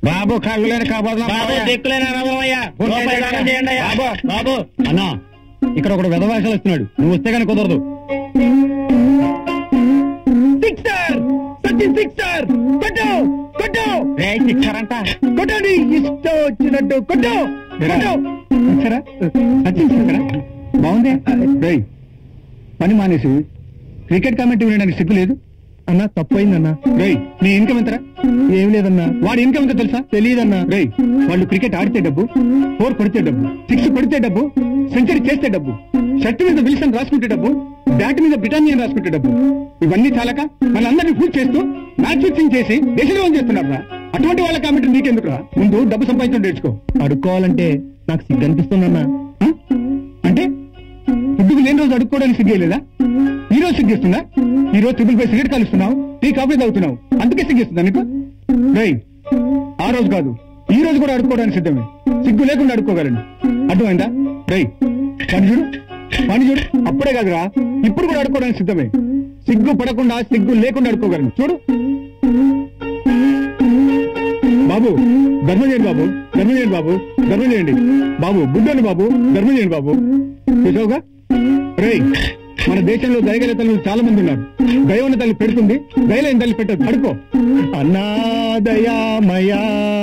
బాబు కళ్ళులేని కాబోతున్నా బాబు దిక్కులేని అనవయ్యా రూపాయి దానం చేయండి అయ్యా. బాబు బాబు అన్నా ఇక్కడ ఒకడు వెధవాసాలు ఇస్తున్నాడు నువ్వు వస్తే కానీ కుదరదు సిక్సర్ సచిన్ సిక్సర్ కొట్టు కొట్టు ఇచ్చారంట కొట్టండి ఇష్టం వచ్చినట్టు కొట్టు కొట్టు సరే సచిన్ సిక్సరా బాగుంది రేయ్, పని మానేసి క్రికెట్ కామెంట్ వినడానికి సిగ్గు లేదు అన్నా తప్పైందన్నా రేయ్ నీ ఇన్కమ్ ఎంతరా ఏం లేదన్నా వాడి ఇన్కమ్ ఎంతో తెలుసా తెలియదన్నా రేయ్ వాళ్ళు క్రికెట్ ఆడితే డబ్బు ఫోర్ కొడితే డబ్బు సిక్స్ కొడితే డబ్బు సెంచరీ చేస్తే డబ్బు షర్ట్ మీద విల్సన్ రాసుకుంటే డబ్బు బ్యాట్ మీద బ్రిటానియన్ రాసుకుంటే డబ్బు ఇవన్నీ చాలక మనందరినీ పూర్తి చేస్తూ మ్యాచ్ ఫిక్సింగ్ చేసి దేశద్రోహం చేస్తున్నారా అటువంటి వాళ్ళ కామెంట్ నీకెందుకురా ముందు డబ్బు సంపాదించడం నేర్చుకో అడుక్కోవాలంటే నాకు సిగ్గు అనిపిస్తుందన్నా అంటే ఫుడ్కు లేని రోజు అడుక్కోవడానికి సిగ్గేయలేదా ఈ రోజు సిగ్గేస్తుందా ఈ రోజు ట్రిపుల్ పై సిగరెట్ కలుస్తున్నావు టీ కాఫీ తాగుతున్నావు అందుకే సిగ్గేస్తుందా నీకు రై ఆ రోజు కాదు ఈ రోజు కూడా అడుక్కోవడానికి సిద్ధమే సిగ్గు లేకుండా అడుక్కోగలను అర్థమైందా రై పని చూడు పని చూడు అప్పుడే కాదురా ఇప్పుడు కూడా అడుక్కోవడానికి సిద్ధమే సిగ్గు పడకుండా సిగ్గు లేకుండా అడుక్కోగలను చూడు బాబు ధర్మం చేయండి బాబు ధర్మం చేయండి బాబు ధర్మం చేయండి బాబు బుడ్డోని బాబు ధర్మం చేయండి బాబు చూసావుగా రేయ్ మన దేశంలో దయగల తల్లులు చాలా మంది ఉన్నారు దైవన తల్లి పెడుతుంది దయలేని తల్లి పెట్టదు పడుకో అన్నాదయామయా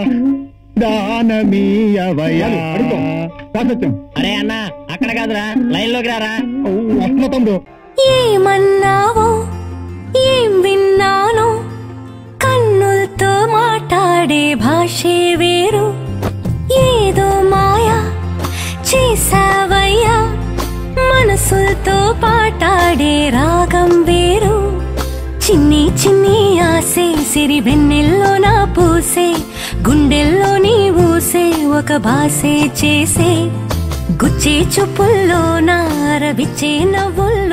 దానమీయవయా పడుకో దాసత్యం అరే అన్న అక్కడ కాదురా లైన్ లోకి రారా వస్తున్న తమ్ముడు ఏమన్నావో ఏం విన్నానో కన్నులతో మాట్లాడే భాషే వేరు ఏదో మాయా చేసావయ్యా మనసులతో పాటాడే రాగం వేరు చిన్ని చిన్ని ఆసే సిరి వెన్నెల్లో నా పూసే గుండెల్లో నీ ఊసే ఒక భాసే చేసే గుచ్చే చూపుల్లో నా రవిచ్చే నవ్వుల్లో